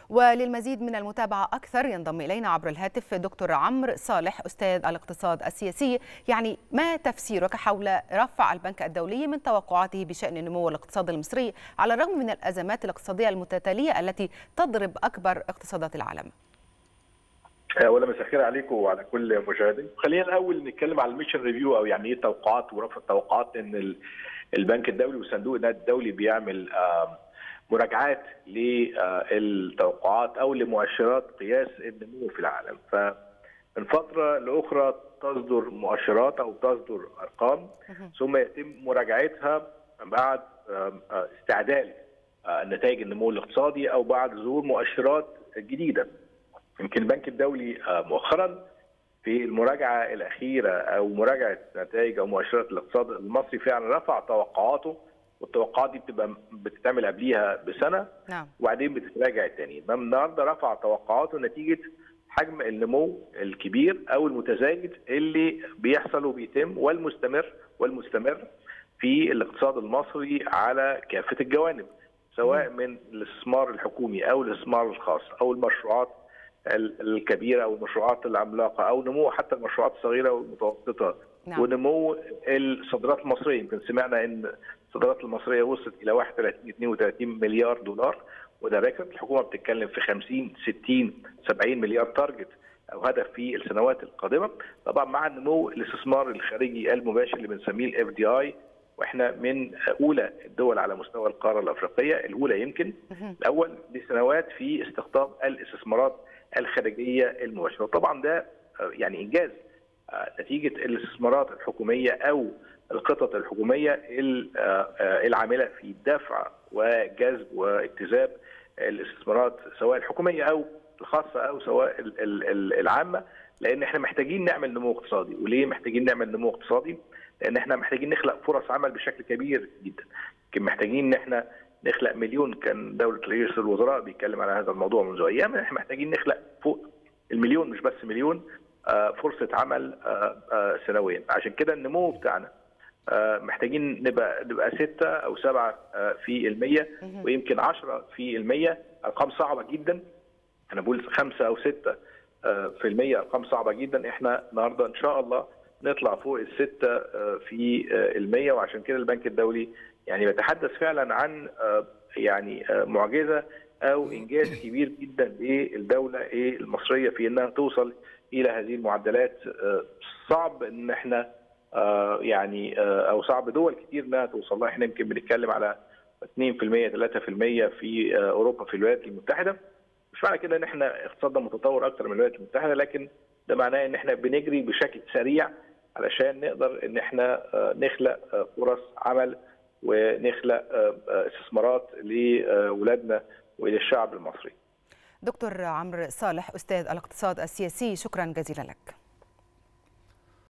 وللمزيد من المتابعة أكثر ينضم إلينا عبر الهاتف دكتور عمرو صالح أستاذ الاقتصاد السياسي يعني ما تفسيرك حول رفع البنك الدولي من توقعاته بشأن نمو الاقتصاد المصري على الرغم من الأزمات الاقتصادية المتتالية التي تضرب أكبر اقتصادات العالم اولا مساء الخير عليكم وعلى كل مشاهدين خلينا الاول نتكلم على الميشن ريفيو او يعني ايه توقعات ورفع التوقعات ان البنك الدولي وصندوق النقد الدولي بيعمل مراجعات للتوقعات او لمؤشرات قياس النمو في العالم فمن فتره لاخرى تصدر مؤشرات او تصدر ارقام ثم يتم مراجعتها بعد استعداد نتائج النمو الاقتصادي او بعد ظهور مؤشرات جديده يمكن البنك الدولي مؤخرا في المراجعه الاخيره او مراجعه نتائج او مؤشرات الاقتصاد المصري فعلا رفع توقعاته والتوقعات دي بتبقى بتتعمل قبليها بسنه نعم. وبعدين بتتراجع تاني النهارده رفع توقعاته نتيجه حجم النمو الكبير او المتزايد اللي بيحصل وبيتم والمستمر والمستمر في الاقتصاد المصري على كافه الجوانب سواء من الاستثمار الحكومي او الاستثمار الخاص او المشروعات الكبيره او المشروعات العملاقه او نمو حتى المشروعات الصغيره والمتوسطه نعم. ونمو الصادرات المصريه يمكن سمعنا ان الصادرات المصريه وصلت الى 31 32 مليار دولار وده ريكورد الحكومه بتتكلم في 50 60 70 مليار تارجت او هدف في السنوات القادمه طبعا مع نمو الاستثمار الخارجي المباشر اللي بنسميه الاف دي اي واحنا من اولى الدول على مستوى القاره الافريقيه الاولى يمكن الاول لسنوات في استقطاب الاستثمارات الخارجيه المباشره طبعا ده يعني انجاز نتيجه الاستثمارات الحكوميه او الخطط الحكوميه العامله في دفع وجذب واجتذاب الاستثمارات سواء الحكوميه او الخاصه او سواء العامه لان احنا محتاجين نعمل نمو اقتصادي وليه محتاجين نعمل نمو اقتصادي لان احنا محتاجين نخلق فرص عمل بشكل كبير جدا يمكن محتاجين ان احنا نخلق مليون كان دوله رئيس الوزراء بيتكلم على هذا الموضوع منذ ايام احنا محتاجين نخلق فوق المليون مش بس مليون فرصه عمل سنويا عشان كده النمو بتاعنا محتاجين نبقى نبقى 6 او 7 في المية ويمكن 10 في المية ارقام صعبه جدا انا بقول 5 او 6 في المية ارقام صعبه جدا احنا النهارده ان شاء الله نطلع فوق الستة في المية وعشان كده البنك الدولي يعني بيتحدث فعلا عن يعني معجزة أو إنجاز كبير جدا للدولة المصرية في إنها توصل إلى هذه المعدلات صعب إن إحنا يعني أو صعب دول كتير إنها توصل لها إحنا يمكن بنتكلم على 2% 3% في أوروبا في الولايات المتحدة مش معنى كده إن إحنا اقتصادنا متطور أكثر من الولايات المتحدة لكن ده معناه إن إحنا بنجري بشكل سريع علشان نقدر ان احنا نخلق فرص عمل ونخلق استثمارات لاولادنا وللشعب المصري. دكتور عمرو صالح استاذ الاقتصاد السياسي شكرا جزيلا لك.